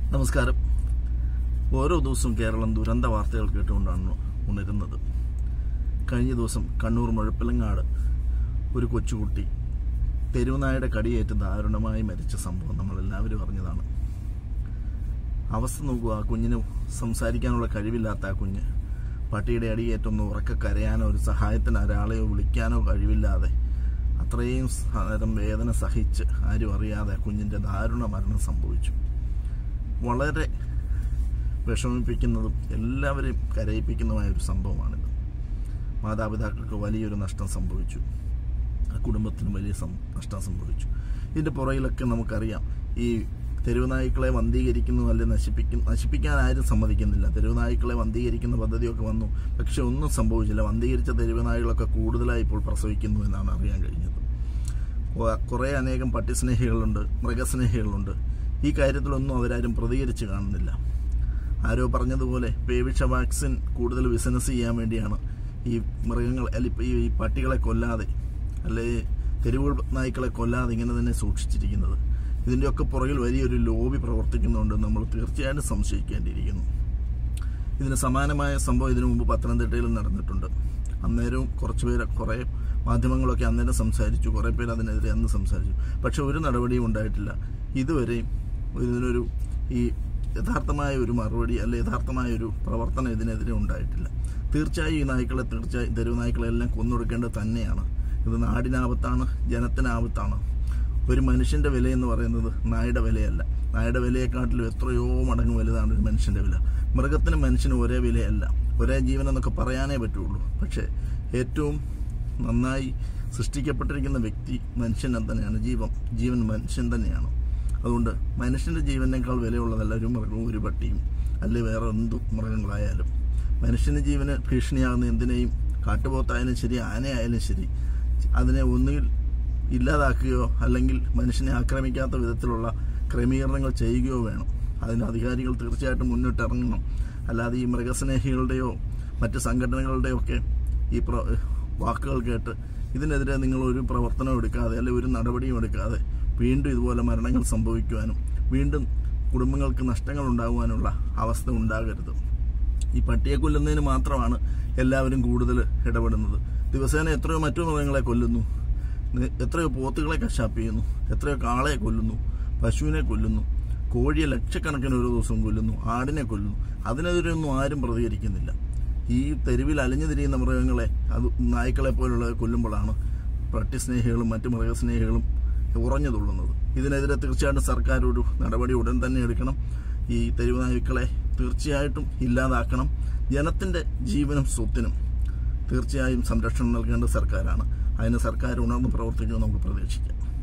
നമസ്കാരം ഓരോ ദിവസവും കേരളം ദുരന്ത വാർത്തകൾ കേട്ടുകൊണ്ടാണ് ഉണരുന്നത് കഴിഞ്ഞ ദിവസം കണ്ണൂർ മുഴപ്പിലങ്ങാട് ഒരു കൊച്ചുകുട്ടി തെരുവുനായുടെ കടിയേറ്റ് ദാരുണമായി മരിച്ച സംഭവം നമ്മളെല്ലാവരും അറിഞ്ഞതാണ് അവസ്ഥ നോക്കുക ആ കുഞ്ഞിന് സംസാരിക്കാനുള്ള കഴിവില്ലാത്ത ആ കുഞ്ഞ് പട്ടിയുടെ അടിയേറ്റൊന്ന് ഉറക്കെ കരയാനോ ഒരു സഹായത്തിന് ഒരാളെയോ വിളിക്കാനോ കഴിവില്ലാതെ അത്രയും നേരം വേദന സഹിച്ച് ആരും അറിയാതെ ആ കുഞ്ഞിൻ്റെ ദാരുണ മരണം സംഭവിച്ചു വളരെ വിഷമിപ്പിക്കുന്നതും എല്ലാവരെയും കരയിപ്പിക്കുന്നതുമായ ഒരു സംഭവമാണിത് മാതാപിതാക്കൾക്ക് വലിയൊരു നഷ്ടം സംഭവിച്ചു ആ കുടുംബത്തിന് വലിയ സം- നഷ്ടം സംഭവിച്ചു ഇതിൻ്റെ പുറകിലൊക്കെ നമുക്കറിയാം ഈ തെരുവുനായ്ക്കളെ വന്ധീകരിക്കുന്നു അല്ലെ നശിപ്പിക്കും നശിപ്പിക്കാൻ ആരും സമ്മതിക്കുന്നില്ല തെരുവുനായ്ക്കളെ വന്ധീകരിക്കുന്ന പദ്ധതിയൊക്കെ വന്നു പക്ഷെ ഒന്നും സംഭവിച്ചില്ല വന്ധീകരിച്ച തെരുവുനായ്ക്കളൊക്കെ കൂടുതലായി ഇപ്പോൾ പ്രസവിക്കുന്നു എന്നാണ് അറിയാൻ കഴിഞ്ഞത് കൊ- കുറേ അനേകം പട്ടിസ്നേഹികളുണ്ട് മൃഗസ്നേഹികളുണ്ട് ഈ കാര്യത്തിലൊന്നും അവരാരും പ്രതികരിച്ച് കാണുന്നില്ല ആരോ പറഞ്ഞതുപോലെ പേവിഷ വാക്സിൻ കൂടുതൽ ബിസിനസ് ചെയ്യാൻ വേണ്ടിയാണ് ഈ മൃഗങ്ങൾ അല്ല ഇപ്പം ഈ പട്ടികളെ കൊല്ലാതെ അല്ലെ തെരുവ് നായ്ക്കളെ കൊല്ലാതെ ഇങ്ങനെ തന്നെ സൂക്ഷിച്ചിരിക്കുന്നത് ഇതിൻ്റെയൊക്കെ പുറകിൽ വലിയൊരു ലോബി പ്രവർത്തിക്കുന്നുണ്ട് നമ്മൾ തീർച്ചയായിട്ടും സംശയിക്കേണ്ടിയിരിക്കുന്നു ഇതിന് സമാനമായ സംഭവം ഇതിനു മുമ്പ് പത്തനംതിട്ടയിൽ നടന്നിട്ടുണ്ട് അന്നേരവും കുറച്ച് പേര് കുറേ മാധ്യമങ്ങളൊക്കെ അന്നേരം സംസാരിച്ചു കുറേ പേര് അതിനെതിരെ അന്ന് സംസാരിച്ചു പക്ഷെ ഒരു നടപടിയും ഉണ്ടായിട്ടില്ല ഇതുവരെയും ഇതിനൊരു ഈ യഥാർത്ഥമായ ഒരു മറുപടി അല്ലെ യഥാർത്ഥമായ ഒരു പ്രവർത്തനം ഇതിനെതിരെ ഉണ്ടായിട്ടില്ല തീർച്ചയായും ഈ നായ്ക്കളെ തീർച്ചയായും തെരുവ് നായ്ക്കളെല്ലാം കൊന്നൊടുക്കേണ്ടത് തന്നെയാണ് ഇത് നാടിനാപത്താണ് ജനത്തിനാപത്താണ് ഒരു മനുഷ്യന്റെ വില എന്ന് പറയുന്നത് നായുടെ വിലയല്ല നായുടെ വിലയെക്കാട്ടിലും എത്രയോ മടങ്ങ് വലുതാണ് ഒരു മനുഷ്യന്റെ വില മൃഗത്തിന് മനുഷ്യന് ഒരേ വിലയല്ല ഒരേ ജീവൻ എന്നൊക്കെ പറയാനേ പറ്റുള്ളൂ പക്ഷേ ഏറ്റവും നന്നായി സൃഷ്ടിക്കപ്പെട്ടിരിക്കുന്ന വ്യക്തി മനുഷ്യൻ തന്നെയാണ് ജീവൻ ജീവൻ മനുഷ്യൻ തന്നെയാണ് അതുകൊണ്ട് മനുഷ്യന്റെ ജീവനേക്കാൾ വിലയുള്ളതല്ല ഒരു മൃഗവും ഒരു പട്ടിയും അല്ലെ വേറെ എന്തു മൃഗങ്ങളായാലും മനുഷ്യന്റെ ജീവന് ഭീഷണിയാകുന്ന എന്തിനേയും കാട്ടുപോത്തായാലും ശരി ആനയായാലും ശരി അതിനെ ഒന്നുകിൽ ഇല്ലാതാക്കുകയോ അല്ലെങ്കിൽ മനുഷ്യനെ ആക്രമിക്കാത്ത വിധത്തിലുള്ള ക്രമീകരണങ്ങൾ ചെയ്യുകയോ വേണം അതിന് അധികാരികൾ തീർച്ചയായിട്ടും മുന്നിട്ട് ഇറങ്ങണം അല്ലാതെ ഈ മൃഗസ്നേഹികളുടെയോ മറ്റ് സംഘടനകളുടെയോ ഒക്കെ ഈ പ്ര വാക്കുകൾ കേട്ട് ഇതിനെതിരെ നിങ്ങൾ ഒരു പ്രവർത്തനം എടുക്കാതെ അല്ലെങ്കിൽ ഒരു നടപടിയും എടുക്കാതെ വീണ്ടും ഇതുപോലെ മരണങ്ങൾ സംഭവിക്കുവാനും വീണ്ടും കുടുംബങ്ങൾക്ക് നഷ്ടങ്ങൾ ഉണ്ടാകുവാനുള്ള അവസ്ഥ ഉണ്ടാകരുത് ഈ പട്ടിയെ കൊല്ലുന്നതിന് മാത്രമാണ് എല്ലാവരും കൂടുതൽ ഇടപെടുന്നത് ദിവസേന എത്രയോ മറ്റു മൃഗങ്ങളെ കൊല്ലുന്നു നി- എത്രയോ പോത്തുകളെ കശാപ്പ് ചെയ്യുന്നു എത്രയോ കാളയെ കൊല്ലുന്നു പശുവിനെ കൊല്ലുന്നു കോഴിയെ ലക്ഷക്കണക്കിന് ഒരു ദിവസം കൊല്ലുന്നു ആടിനെ കൊല്ലുന്നു അതിനെതിരെ ഒന്നും ആരും പ്രതികരിക്കുന്നില്ല ഈ തെരുവിൽ അലഞ്ഞു തിരിയുന്ന മൃഗങ്ങളെ അത് നായ്ക്കളെ പോലുള്ള കൊല്ലുമ്പോഴാണ് പട്ടിസ്നേഹികളും മറ്റു മൃഗസ്നേഹികളും ഉറഞ്ഞു തുള്ളുന്നത് ഇതിനെതിരെ തീർച്ചയായിട്ടും സർക്കാർ ഒരു നടപടി ഉടൻ തന്നെ എടുക്കണം ഈ തെരുവ് നായ്ക്കളെ തീർച്ചയായിട്ടും ഇല്ലാതാക്കണം ജനത്തിന്റെ ജീവനും സ്വത്തിനും തീർച്ചയായും സംരക്ഷണം നൽകേണ്ട സർക്കാരാണ് അതിന് സർക്കാർ ഉണർന്ന് പ്രവർത്തിക്കുമെന്ന് നമുക്ക് പ്രതീക്ഷിക്കാം